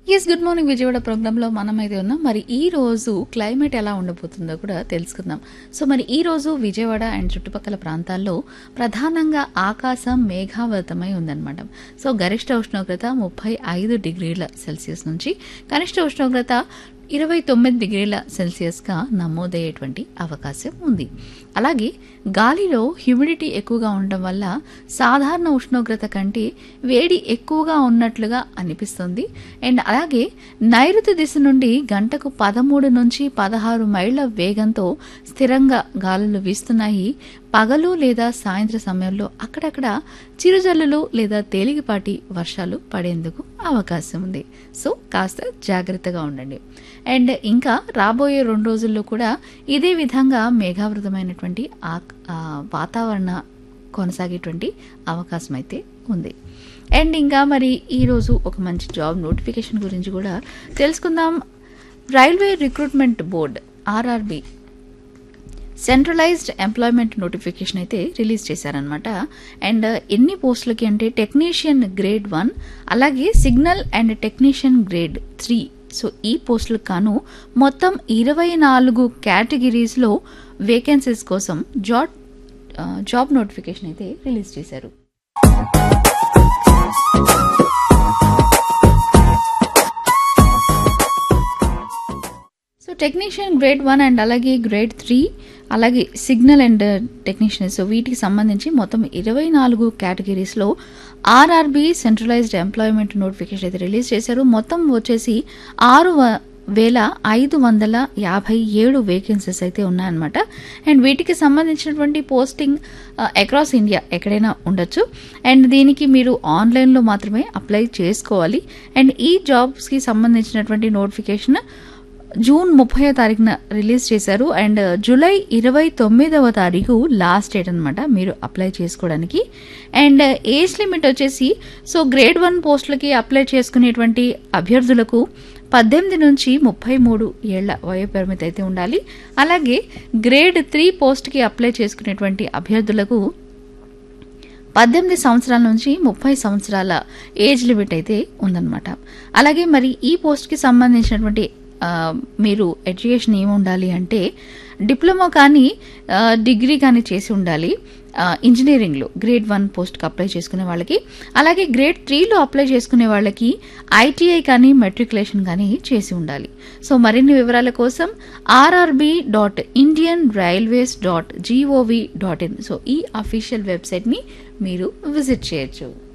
yes good morning Vijayawada ప్రోగ్రాంలో మనం అయితే ఉన్నాం మరి ఈ రోజు క్లైమేట్ ఎలా ఉండబోతుందో కూడా తెలుసుకుందాం సో మరి ఈ రోజు విజయవాడ అండ్ చుట్టుపక్కల ప్రాంతాల్లో ప్రధానంగా ఆకాశం మేఘావృతమై ఉందన్నమాట సో గరిష్ట ఉష్ణోగ్రత ముప్పై ఐదు డిగ్రీల సెల్సియస్ నుంచి కనిష్ట ఉష్ణోగ్రత ఇరవై తొమ్మిది డిగ్రీల సెల్సియస్గా నమోదయ్యేటువంటి అవకాశం ఉంది అలాగే గాలిలో హ్యూమిడిటీ ఎక్కువగా ఉండడం వల్ల సాధారణ ఉష్ణోగ్రత కంటే వేడి ఎక్కువగా ఉన్నట్లుగా అనిపిస్తుంది అండ్ అలాగే నైరుతి దిశ నుండి గంటకు పదమూడు నుంచి పదహారు మైళ్ల వేగంతో స్థిరంగా గాలులు వీస్తున్నాయి పగలు లేదా సాయంత్ర సమయంలో అక్కడక్కడ చిరుజల్లులు లేదా తేలికపాటి వర్షాలు పడేందుకు అవకాశం ఉంది సో కాస్త జాగ్రత్తగా ఉండండి అండ్ ఇంకా రాబోయే రెండు రోజుల్లో కూడా ఇదే విధంగా మేఘావృతమైనటువంటి ఆ- ఆ వాతావరణ కొనసాగేటువంటి అవకాశం అయితే ఉంది అండ్ ఇంకా మరి ఈరోజు ఒక మంచి జాబ్ నోటిఫికేషన్ గురించి కూడా తెలుసుకుందాం railway recruitment board RRB centralised employment notification అయితే రిలీజ్ చేశారనమాట అండ్ ఎన్ని పోస్టులకి అంటే టెక్నీషియన్ గ్రేడ్ వన్ అలాగే signal and technician grade three so ఈ పోస్టులకు కాను మొత్తం ఇరవై నాలుగు కేటగిరీస్లో వేకెన్సీస్ కోసం జాబ్ జాబ్ నోటిఫికేషన్ అయితే రిలీజ్ చేశారు so technician grade one and అలాగే గ్రేడ్ త్రీ అలాగే సిగ్నల్ అండ్ టెక్నీషియన్ సో వీటికి సంబంధించి మొత్తం ఇరవై నాలుగు కేటగిరీస్లో ఆర్ఆర్బి సెంట్రలైజ్డ్ ఎంప్లాయ్మెంట్ నోటిఫికేషన్ అయితే రిలీజ్ చేశారు మొత్తం వచ్చేసి ఆరు వ- వేల ఐదు వందల యాభై ఏడు వేకెన్సీస్ అయితే ఉన్నాయన్నమాట అండ్ వీటికి సంబంధించినటువంటి పోస్టింగ్ అక్రాస్ ఇండియా ఎక్కడైనా ఉండొచ్చు అండ్ దీనికి మీరు ఆన్లైన్లో మాత్రమే అప్లై చేసుకోవాలి అండ్ ఈ జాబ్స్కి సంబంధించినటువంటి నోటిఫికేషన్ జూన్ ముప్పై తారీఖున రిలీజ్ చేశారు అండ్ జూలై ఇరవై తొమ్మిదవ తారీఖు లాస్ట్ డేట్ అనమాట మీరు అప్లై చేసుకోవడానికి అండ్ ఏజ్ లిమిట్ వచ్చేసి సో గ్రేడ్ వన్ పోస్టులకి అప్లై చేసుకునేటువంటి అభ్యర్థులకు పద్దెనిమిది నుంచి ముప్పై మూడు ఏళ్ల వయో పరిమితి అయితే ఉండాలి అలాగే గ్రేడ్ త్రీ పోస్ట్కి అప్లై చేసుకునేటువంటి అభ్యర్థులకు పద్దెనిమిది సంవత్సరాల నుంచి ముప్పై సంవత్సరాల ఏజ్ లిమిట్ అయితే ఉందన్నమాట అలాగే మరి ఈ పోస్ట్కి సంబంధించినటువంటి ఆ, మీరు ఎడ్యుకేషన్ ఏమి ఉండాలి అంటే డిప్లొమా కానీ ఆ, డిగ్రీ కానీ చేసి ఉండాలి ఆ, ఇంజనీరింగ్లో గ్రేడ్ వన్ పోస్ట్కి అప్లై చేసుకునే వాళ్ళకి అలాగే గ్రేడ్ త్రీలో అప్లై చేసుకునే వాళ్ళకి ఐటీఐ కానీ మెట్రికులేషన్ కానీ చేసి ఉండాలి సో మరిన్ని వివరాల కోసం RRB dot Indian railways dot GOV dot in so ఈ అఫీషియల్ వెబ్సైట్ని మీరు విజిట్ చేయొచ్చు